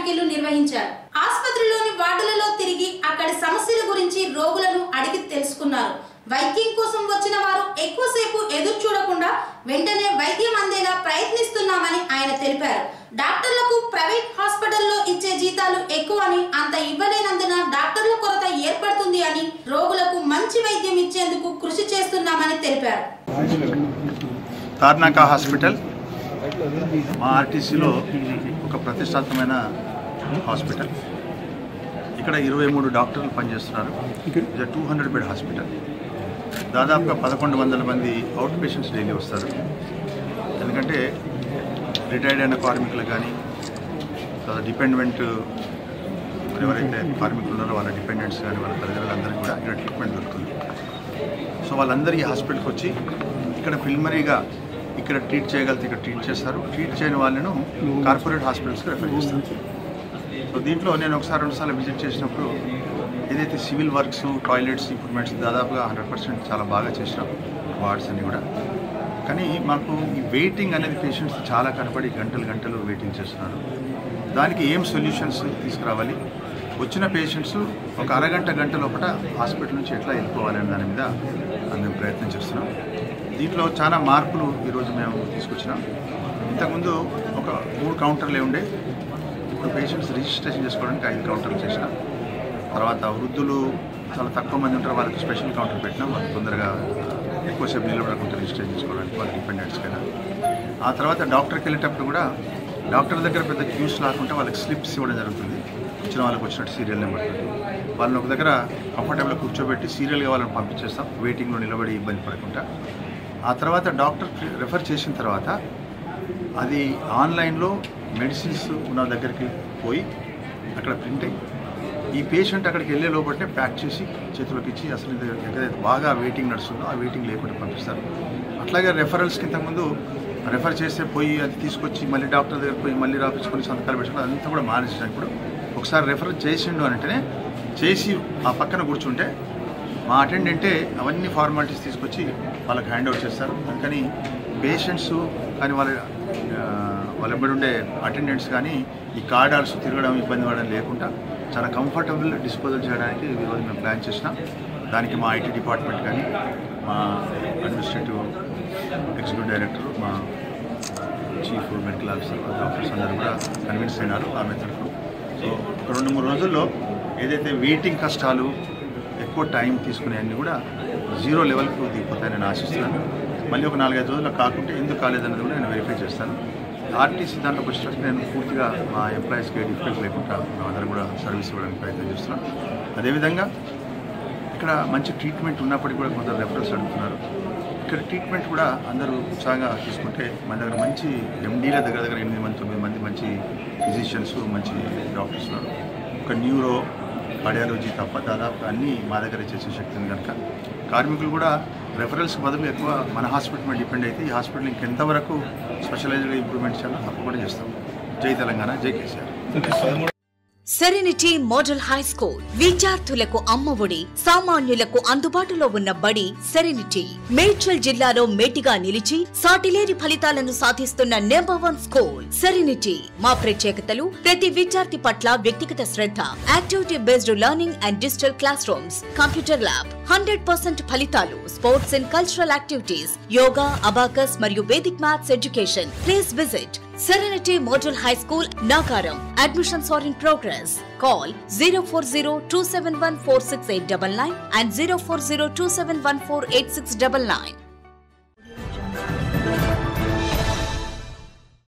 తనిఖీలు నిర్వహించారు ఆసుపత్రిలోని వార్డులలో తిరిగి అక్కడి సమస్యల గురించి రోగులను అడిగి తెలుసుకున్నారు వైద్యం కోసం వచ్చిన వారు ఎక్కువసేపు ఎదురు చూడకుండా వెంటనే వైద్యం అందేలా ప్రయత్నిస్తున్నామని ఆయన తెలిపారు డాక్టర్లకు ప్రైవేట్ హాస్పిటల్లో ఇచ్చే జీతాలు ఎక్కువని అంత ఇవ్వలేనందున డాక్టర్ల కొరత ఏర్పడుతుంది అని రోగులకు మంచి వైద్యం ఇచ్చేందుకు కృషి చేస్తున్నామని తెలిపారు తార్నాక హాస్పిటల్ మా ఆర్టీసీలో ఒక ప్రతిష్టాత్మకమైన హాస్పిటల్ ఇక్కడ ఇరవై మూడు డాక్టర్లు పనిచేస్తున్నారు ఇది టూ హండ్రెడ్ బెడ్ హాస్పిటల్ దాదాపుగా పదకొండు వందల మంది అవుట్ పేషెంట్స్ డైలీ వస్తారు ఎందుకంటే రిటైర్డ్ అయిన కార్మికులు కానీ తర్వాత డిపెండెంట్ ఎవరైతే కార్మికులు ఉన్నారో వాళ్ళ డిపెండెంట్స్ కానీ వాళ్ళ తల్లిదండ్రులందరికీ కూడా ఇక్కడ ట్రీట్మెంట్ దొరుకుతుంది సో వాళ్ళందరూ ఈ హాస్పిటల్కి వచ్చి ఇక్కడ ప్రిలిమరీగా ఇక్కడ ట్రీట్ చేయగలిగితే ఇక్కడ ట్రీట్ చేస్తారు ట్రీట్ చేయని వాళ్ళను కార్పొరేట్ హాస్పిటల్స్కి రెఫర్ చేస్తారు సో దీంట్లో నేను ఒకసారి రెండుసార్లు విజిట్ చేసినప్పుడు ఏదైతే సివిల్ వర్క్స్ టాయిలెట్స్ ఇంప్రూవ్మెంట్స్ దాదాపుగా హండ్రెడ్ పర్సెంట్ చాలా బాగా చేసినాం వార్డ్స్ అన్ని కూడా కానీ మాకు ఈ వెయిటింగ్ అనేది పేషెంట్స్ చాలా కనపడి గంటలు గంటలు వెయిటింగ్ చేస్తున్నారు దానికి ఏం సొల్యూషన్స్ తీసుకురావాలి వచ్చిన పేషెంట్స్ ఒక అరగంట గంట లోపల హాస్పిటల్ నుంచి ఎట్లా వెళ్ళిపోవాలి అనే దాని మీద మేము ప్రయత్నం చేస్తున్నాం దీంట్లో చాలా మార్పులు ఈరోజు మేము తీసుకొచ్చినాం ఇంతకుముందు ఒక మూడు కౌంటర్లే ఉండే ఇప్పుడు పేషెంట్స్ రిజిస్ట్రేషన్ చేసుకోవడానికి ఐదు కౌంటర్లు చేసినాం తర్వాత వృద్ధులు చాలా తక్కువ మంది ఉంటారు వాళ్ళకి స్పెషల్ కౌంటర్ పెట్టినాం వాళ్ళు తొందరగా ఎక్కువసేపు నిలబడకుండా రిజిస్ట్రేషన్ చేసుకోవడానికి వాళ్ళ డిపెండెంట్స్కైనా ఆ తర్వాత డాక్టర్కి వెళ్ళేటప్పుడు కూడా డాక్టర్ దగ్గర పెద్ద క్యూస్ లేకుండా వాళ్ళకి స్లిప్స్ ఇవ్వడం జరుగుతుంది వచ్చిన వాళ్ళకి వచ్చినట్టు సీరియల్ నెంబర్ వాళ్ళని ఒక దగ్గర కంఫర్టబుల్గా కూర్చోబెట్టి సీరియల్గా వాళ్ళని పంపించేస్తాం వెయిటింగ్లో నిలబడి ఇబ్బంది పడకుండా ఆ తర్వాత డాక్టర్ రెఫర్ చేసిన తర్వాత అది ఆన్లైన్లో మెడిసిన్స్ ఉన్న దగ్గరికి పోయి అక్కడ ప్రింట్ అయ్యి ఈ పేషెంట్ అక్కడికి వెళ్ళే లోపలనే ప్యాక్ చేసి చేతిలోకి ఇచ్చి అసలు ఇది ఎక్కడైతే బాగా వెయిటింగ్ నడుస్తుందో ఆ వెయిటింగ్ లేకుండా పంపిస్తారు అట్లాగే రెఫరల్స్కి ఇంతకుముందు రెఫర్ చేస్తే పోయి అది తీసుకొచ్చి మళ్ళీ డాక్టర్ దగ్గర పోయి మళ్ళీ రాపించుకొని సంతకాలు పెట్టుకుని అదంతా కూడా మానేసాను ఇప్పుడు ఒకసారి రెఫర్ చేసిండు అంటేనే చేసి ఆ పక్కన కూర్చుంటే మా అటెండెంటే అవన్నీ ఫార్మాలిటీస్ తీసుకొచ్చి వాళ్ళకి హ్యాండ్ ఓవర్ చేస్తారు అందుకని పేషెంట్స్ కానీ వాళ్ళ ఆ, వాళ్ళ వెంబడి ఉండే అటెండెంట్స్ కానీ ఈ కార్డాల్స్ తిరగడం ఇబ్బంది పడడం లేకుండా చాలా కంఫర్టబుల్ డిస్పోజల్ చేయడానికి ఈరోజు మేము ప్లాన్ చేసినాం దానికి మా ఐటీ డిపార్ట్మెంట్ కానీ మా అడ్మినిస్ట్రేటివ్ ఎగ్జిక్యూటివ్ డైరెక్టర్ మా చీఫ్ మెడికల్ ఆఫీసర్ డాక్టర్స్ అందరూ కూడా కన్విన్స్ అయినారు ఆ మెథడ్కు సో ఒక రెండు మూడు రోజుల్లో ఏదైతే వెయిటింగ్ కష్టాలు ఎక్కువ టైం తీసుకునే అన్ని కూడా జీరో లెవెల్కు దిగిపోతాయని నేను ఆశిస్తున్నాను మళ్ళీ ఒక నాలుగైదు రోజుల్లో కాకుంటే ఎందుకు కాలేదన్నది కూడా నేను వెరిఫై చేస్తాను ఆర్టీసీ దాంట్లోకి వచ్చేటప్పుడు నేను పూర్తిగా మా ఎంప్లాయీస్కి డిఫరెన్స్ లేకుండా అందరం కూడా సర్వీస్ ఇవ్వడానికి ప్రయత్నం చేస్తున్నాను అదేవిధంగా ఇక్కడ మంచి ట్రీట్మెంట్ ఉన్నప్పటికీ కూడా కొందరు రెఫరెన్స్ అడుగుతున్నారు ఇక్కడ ట్రీట్మెంట్ కూడా అందరూ ఉత్సాహంగా తీసుకుంటే మన దగ్గర మంచి ఎండీల దగ్గర దగ్గర ఎనిమిది మంది తొమ్మిది మంది మంచి ఫిజిషియన్స్ మంచి డాక్టర్స్ ఉన్నారు ఒక న్యూరో కార్డియాలజీ తప్ప దాదాపు అన్నీ మా దగ్గర చేసే శక్తి ఉంది కనుక కార్మికులు కూడా రెఫరల్స్ బదులు ఎక్కువ మన హాస్పిటల్ మీద డిపెండ్ అయితే ఈ హాస్పిటల్ ఇంకెంతవరకు స్పెషలైజ్డ్గా ఇంప్రూవ్మెంట్ చేయాలో తప్పకుండా చేస్తాం Jai Telangana Jai KCR Serenity model high school విద్యార్థులకు అమ్మఒడి సామాన్యులకు అందుబాటులో ఉన్న బడి సెరెనిటీ మేడ్చల్ జిల్లాలో మేటిగా నిలిచి సాటిలేని ఫలితాలను సాధిస్తున్న నెంబర్ వన్ స్కూల్ సెరెనిటీ మా ప్రత్యేకతలు ప్రతి విద్యార్థి పట్ల వ్యక్తిగత శ్రద్ధ activity based learning and digital class rooms computer lab hundred percent ఫలితాలు sports and cultural activities yoga abacus మరియు Vedic maths education please visit Serenity Model High School, Nagaram. Admissions are in progress. Call 040 and 040 271 8699.